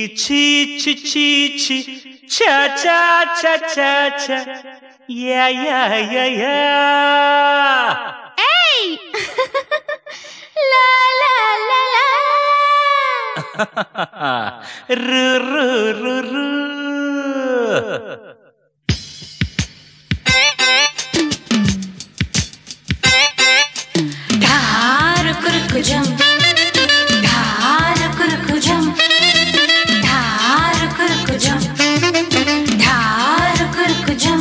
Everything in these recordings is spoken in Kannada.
ಛೀ ಛಿ ಛೀ ಛಿ ಛ ಛ ಛ ಛ ಛ ಯ ಯ ಯ ಯ ಏಯ್ ಲಾ ಲಾ ಲಾ ಲಾ ರು ರು ರು ರು ಧಾರ ಕುರುಕುಜಂ ಧಾರ ಕುರುಕುಜಂ ಧಾರ ಕುರುಕುಜಂ ಧಾರ ಕುರುಕುಜಂ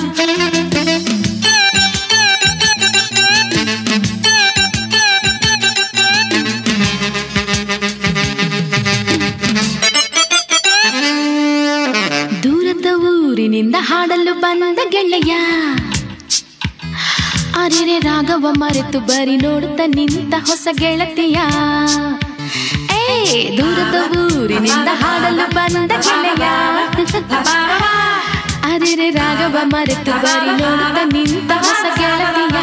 ದೂರದ ಊರಿನಿಂದ ಹಾಡಲು ಬಂದ ಗೆಳೆಯ ಅರೆರೆ ರಾಗವ ಮರೆತು ಬರಿ ನೋಡುತ್ತ ನಿಂತ ಹೊಸ ಗೆಳತಿಯ ಏ ದೂರದ ಊರಿನಿಂದ ಹಾಡಲು ಬಂದ ಗೆಳೆಯ ಅರೆರೆ ರಾಗವ ಮರೆತು ಬರಿ ನೋಡುತ್ತ ನಿಂತ ಹೊಸ ಗೆಳತಿಯ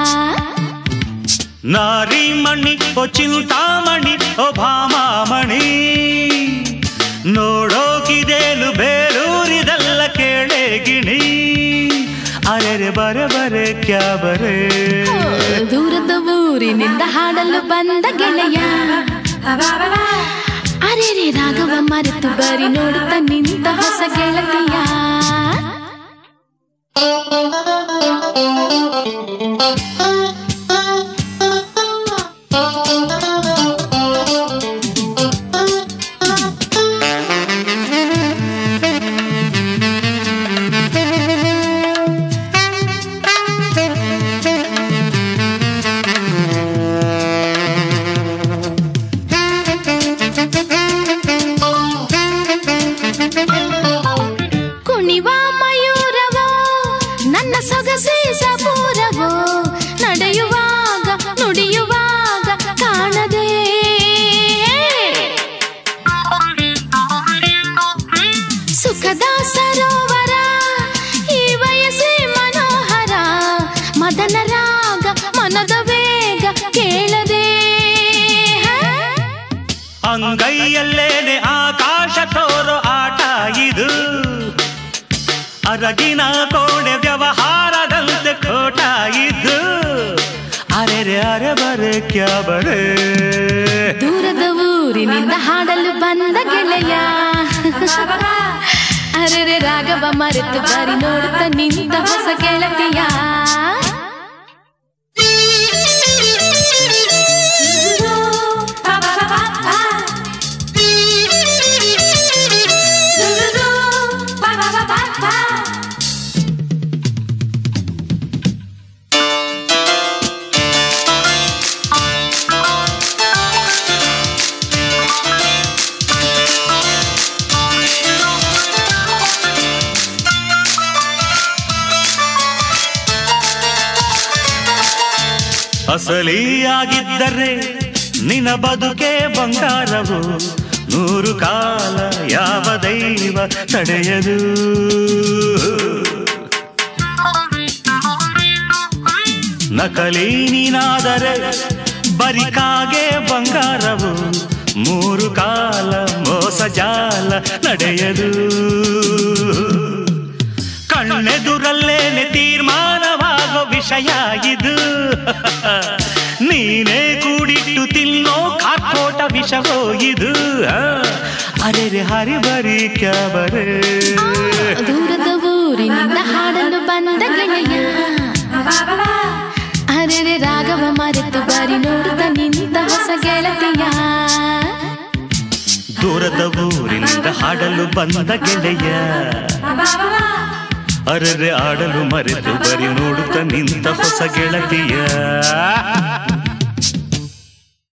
ನಾರಿ ಮಣಿ ಓ ಚಿಂತಾಮಣಿ ಓ ಭಾಮಾಮಣಿ ನೋಡೋಗಿದೇನು ಬೇರೂರಿದಲ್ಲ ಕೇಳೆ ಗಿಣಿ ಅರೆರೆ ಬರೆ ಬರೆ ಕ್ಯಾ ಬರೆ ಓ, ದೂರದ ಊರಿನಿಂದ ಹಾಡಲು ಬಂದ ಗೆಳೆಯ ಅರೆರೆ ರಾಗವ ಮರೆತು ಬರಿ ನೋಡುತ್ತ ನಿಂತ ಹೊಸ ಗೆಳತಿಯ ಕುಣಿವ ಮಯೂರವೋ ನನ್ನ ಸೊಗಸೆ ಸಪೂರವೋ ನಡೆಯುವಾಗ ನುಡಿಯುವಾಗ ಕಾಣದೆ ಸುಖದ ಸರೋವರ ಈ ವಯಸ್ಸೇ ಮನೋಹರ ಮದನ ರಾಗ ಮನದ ವೇಗ ಕೇಳದೆ ಅಂಗೈಯಲ್ಲೇನೆ ಆಕಾಶ ತೋರೋ ಆಟ ಇದು ಅರಗಿನ ಕೋಣೆ ವ್ಯವಹಾರದಂತೆ ಖೋಟ ಇದು ಅರೆರೆ ಅರೆ ಬರೆ ಕ್ಯಾ ಬರೆ ದೂರದ ಊರಿನಿಂದ ಹಾಡಲು ಬಂದ ಗೆಳೆಯ ಅರೆರೆ ರಾಗವ ಮರೆತು ಬರಿ ನೋಡುತ್ತ ನಿಂತ ಹೊಸ ಗೆಳತಿಯ ಅಸಲಿಯಾಗಿದ್ದರೆ ನಿನ ಬದುಕೆ ಬಂಗಾರವು ನೂರು ಕಾಲ ಯಾವ ದೈವ ತಡೆಯದು ನಕಲಿ ನೀನಾದರೆ ಬರಿಕಾಗೆ ಬಂಗಾರವು ಮೂರು ಕಾಲ ಮೋಸ ಜಾಲ ನಡೆಯದು ಕಣ್ಣೆದುರಲ್ಲೇನೆ ತೀರ್ಮಾನವಾಗೋ ವಿಷಯ ಇದು ನೀನೇ ಕೂಡಿಟ್ಟು ತಿನ್ನೋ ಕಾಕೋಟ ವಿಷವೋ ಇದು ಆ, ಅರೆರೆ ಹರಿ ಬರಿ ಕ್ಯಾಬರೆ ದೂರದ ಊರಿನಿಂದ ಹಾಡಲು ಬಂದ ಗೆಳೆಯ ಅರೆರೆ ರಾಗವ ಮರೆತು ಬರಿ ನೋಡುತ್ತ ನಿಂತ ಹೊಸ ಗೆಳತಿಯ ದೂರದ ಊರಿನಿಂದ ಹಾಡಲು ಬಂದ ಗೆಳೆಯ ಅರರೆ ಆಡಲು ಮರೆತು ಬರಿ ನೋಡುತ್ತ ನಿಂತ ಹೊಸ ಗೆಳತಿಯ